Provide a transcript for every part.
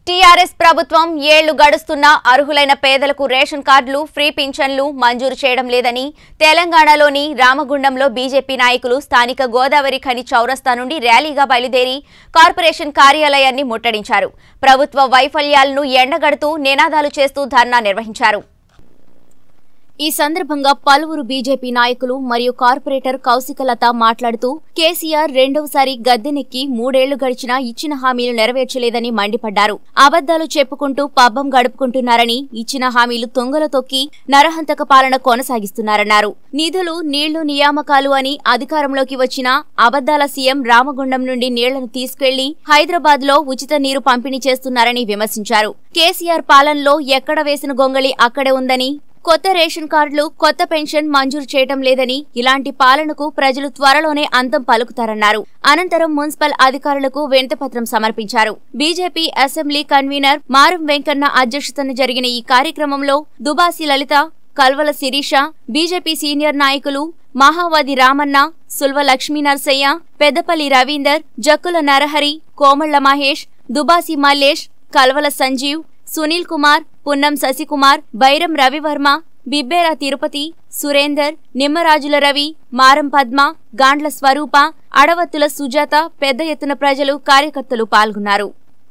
TRS ప్రభుత్వం ఏళ్లు గడుస్తున్నా అర్హులైన పేదలకు రేషన్ కార్డులు ఫ్రీ పింఛన్లు మంజూరు చేయడం లేదని తెలంగాణలోని రామగుండంలో బీజేపీ నాయకులు స్థానిక గోదావరి ఖని చౌరస్తా నుండి ర్యాలీగా బయలుదేరి కార్పొరేషన్ కార్యాలయాన్ని ముట్టడించారు ప్రభుత్వ వైఫల్యాలను ఎండగడుతూ నినాదాలు చేస్తూ ధర్నా నిర్వహించారు ఈ సందర్భంగా పలువురు బీజేపీ నాయకులు మరియు కార్పొరేటర్ కౌశికలత మాట్లాడుతూ కేసీఆర్ రెండవసారి గద్దెనెక్కి మూడేళ్లు గడిచినా ఇచ్చిన హామీలు నెరవేర్చలేదని మండిపడ్డారు అబద్దాలు చెప్పుకుంటూ పబ్బం గడుపుకుంటున్నారని ఇచ్చిన హామీలు తొంగల తొక్కి నరహంతక పాలన కొనసాగిస్తున్నారన్నారు నిధులు నీళ్లు నియామకాలు అని అధికారంలోకి వచ్చిన అబద్దాల సీఎం రామగుండం నుండి నీళ్లను తీసుకెళ్లి హైదరాబాద్ లో ఉచిత నీరు పంపిణీ చేస్తున్నారని విమర్శించారు కేసీఆర్ పాలనలో ఎక్కడ వేసిన గొంగళి అక్కడే ఉందని కొత్త రేషన్ కార్డులు కొత్త పెన్షన్ మంజూరు చేయటం లేదని ఇలాంటి పాలనకు ప్రజలు త్వరలోనే అంతం పలుకుతారన్నారు అనంతరం మున్సిపల్ అధికారులకు వినతిపత్రం సమర్పించారు బీజేపీ అసెంబ్లీ కన్వీనర్ మారం వెంకన్న అధ్యక్షతన జరిగిన ఈ కార్యక్రమంలో దుబాసి లలిత కల్వల శిరీష బీజేపీ సీనియర్ నాయకులు మహావది రామన్న సుల్వ లక్ష్మీ నరసయ్య పెద్దపల్లి రవీందర్ జక్కుల నరహరి కోమళ్ల మహేష్ దుబాసి మల్లేష్ కల్వల సంజీవ్ సునీల్ కుమార్ పున్నం శశికుమార్ బైరం రవివర్మ బిబ్బేరా తిరుపతి సురేందర్ నిమ్మరాజుల రవి మారం పద్మ గాండ్ల స్వరూప అడవత్తుల సుజాత పెద్ద ఎత్తున ప్రజలు కార్యకర్తలు పాల్గొన్నారు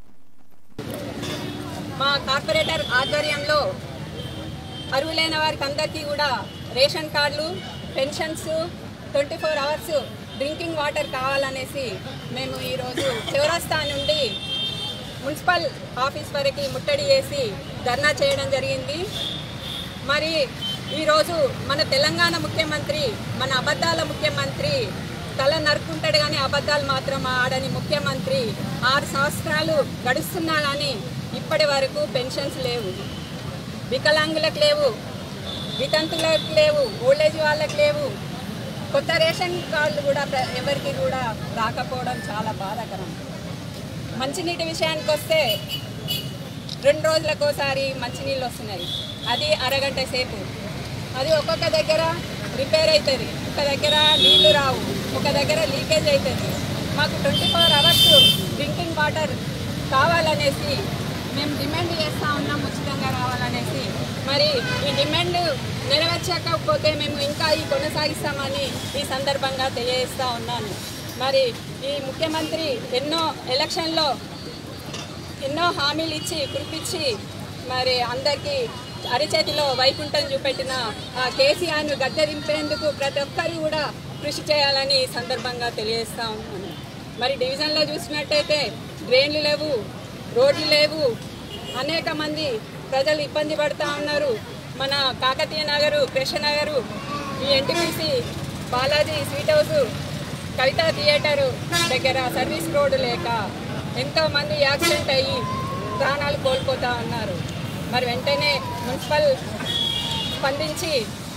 మా కార్పొరేటర్ ఆధ్వర్యంలో అర్హులైన వారికి అందరికీ కూడా రేషన్ కార్డులు pensions twenty four hours drinking water కావాలనేసి మేము ఈరోజు చౌరస్తా నుండి మున్సిపల్ ఆఫీస్ వరకు ముట్టడి చేసి ధర్నా చేయడం జరిగింది మరి ఈరోజు మన తెలంగాణ ముఖ్యమంత్రి మన అబద్ధాల ముఖ్యమంత్రి తల నరుకుంటాడు కానీ అబద్ధాలు మాత్రం ఆడని ముఖ్యమంత్రి ఆరు సంవత్సరాలు గడుస్తున్నా కానీ ఇప్పటి వరకు పెన్షన్స్ లేవు వికలాంగులకు లేవు వితంతులకు లేవు ఓల్డేజ్ వాళ్ళకి లేవు కొత్త రేషన్ కార్డులు కూడా ప్ర- ఎవరికి కూడా రాకపోవడం చాలా బాధాకరం మంచినీటి విషయానికి వస్తే రెండు రోజులకోసారి మంచినీళ్ళు వస్తున్నాయి అది అరగంట సేపు అది ఒక్కొక్క దగ్గర రిపేర్ అవుతుంది ఒక దగ్గర నీళ్లు రావు ఒక దగ్గర లీకేజ్ అవుతుంది మాకు twenty four hours drinking water కావాలనేసి మేము డిమాండ్ చేస్తూ ఉన్నాం ఉచితంగా రావాలనేసి మరి ఈ డిమాండ్ నెరవేర్చకపోతే మేము ఇంకా ఈ కొనసాగిస్తామని ఈ సందర్భంగా తెలియజేస్తూ ఉన్నాను మరి ఈ ముఖ్యమంత్రి ఎన్నో ఎలక్షన్లో ఎన్నో హామీలు ఇచ్చి కురిపించి మరి అందరికీ అరిచేతిలో వైకుంఠం చూపెట్టిన ఆ కేసీఆర్ను గద్దె దింపేందుకు ప్రతి ఒక్కరు కూడా కృషి చేయాలని ఈ సందర్భంగా తెలియజేస్తా ఉన్నాను మరి డివిజన్లో చూసినట్టయితే డ్రైన్లు లేవు రోడ్లు లేవు అనేక మంది ప్రజలు ఇబ్బంది పడుతూ ఉన్నారు మన కాకతీయ నగరు కృష్ణ నగరు ఈ NTPC Balaji sweet house Kavitha theatre దగ్గర సర్వీస్ రోడ్డు లేక ఎంతో మంది యాక్సిడెంట్ అయ్యి ప్రాణాలు కోల్పోతా ఉన్నారు మరి వెంటనే మున్సిపల్ స్పందించి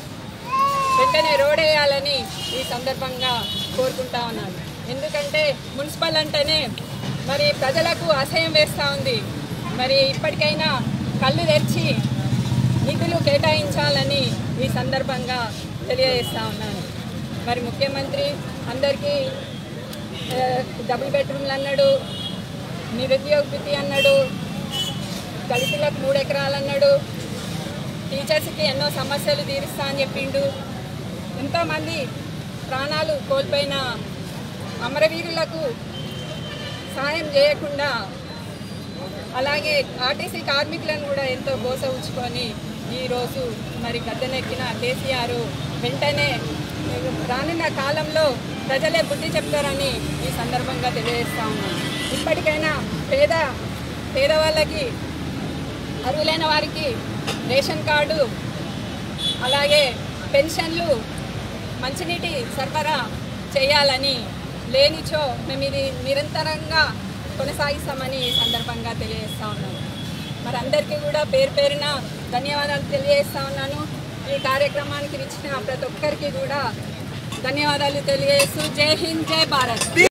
వెంటనే రోడ్ వేయాలని ఈ సందర్భంగా కోరుకుంటా ఉన్నాను ఎందుకంటే మున్సిపల్ అంటేనే మరి ప్రజలకు అసహ్యం వేస్తూ ఉంది మరి ఇప్పటికైనా కళ్ళు తెరిచి నిధులు కేటాయించాలని ఈ సందర్భంగా తెలియజేస్తా ఉన్నాను మరి ముఖ్యమంత్రి అందరికీ ఆ, డబుల్ బెడ్రూమ్లు అన్నాడు నిరుద్యోగ వృత్తి అన్నాడు దళితులకు మూడు ఎకరాలు అన్నాడు టీచర్స్కి ఎన్నో సమస్యలు తీరుస్తా అని చెప్పిండు ఎంతోమంది ప్రాణాలు కోల్పోయిన అమరవీరులకు సాయం చేయకుండా అలాగే ఆర్టీసీ కార్మికులను కూడా ఎంతో గోస ఉంచుకొని ఈరోజు మరి గద్దెనెక్కిన కేసీఆర్ వెంటనే రానున్న కాలంలో ప్రజలే బుద్ధి చెప్తారని ఈ సందర్భంగా తెలియజేస్తా ఉన్నాను ఇప్పటికైనా పేద పేదవాళ్ళకి అర్హులైన వారికి రేషన్ కార్డు అలాగే పెన్షన్లు మంచినీటి సరఫరా చేయాలని లేనిచో మేము ఇది నిరంతరంగా కొనసాగిస్తామని ఈ సందర్భంగా తెలియజేస్తా ఉన్నాను మరి అందరికీ కూడా పేరు పేరున ధన్యవాదాలు తెలియజేస్తా ఉన్నాను ఈ కార్యక్రమానికి ఇచ్చిన ప్రతి ఒక్కరికి కూడా ధన్యవాదాలు తెలియజేస్తూ జై హింద్ జై భారత్